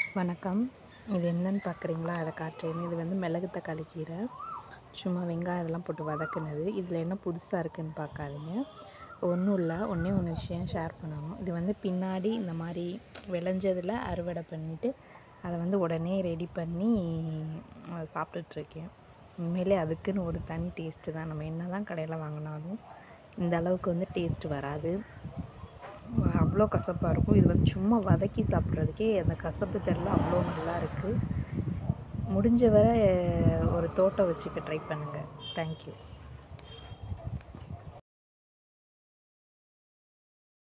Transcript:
வணக்கம் இது என்னன்னு பார்க்குறீங்களா அதை காட்டுறேன் இது வந்து மிளகு தக்காளி கீரை சும்மா வெங்காயம் இதெல்லாம் போட்டு வதக்குனது இதில் என்ன புதுசாக இருக்குன்னு பார்க்காதீங்க ஒன்றும் இல்லை ஒன்றே ஒன்று விஷயம் ஷேர் பண்ணணும் இது வந்து பின்னாடி இந்த மாதிரி விளைஞ்சதில் அறுவடை பண்ணிவிட்டு அதை வந்து உடனே ரெடி பண்ணி அதை சாப்பிட்டுட்ருக்கேன் உண்மையிலே அதுக்குன்னு ஒரு தனி டேஸ்ட்டு தான் நம்ம என்ன தான் கடையில் வாங்கினாலும் இந்த அளவுக்கு வந்து டேஸ்ட் வராது அவ்வளோ கசப்பாக இருக்கும் இது வந்து சும்மா வதக்கி சாப்பிட்றதுக்கே அந்த கசப்பு தெரில அவ்வளோ நல்லா இருக்குது முடிஞ்ச வரை ஒரு தோட்டம் வச்சுக்க ட்ரை பண்ணுங்கள் தேங்க்யூ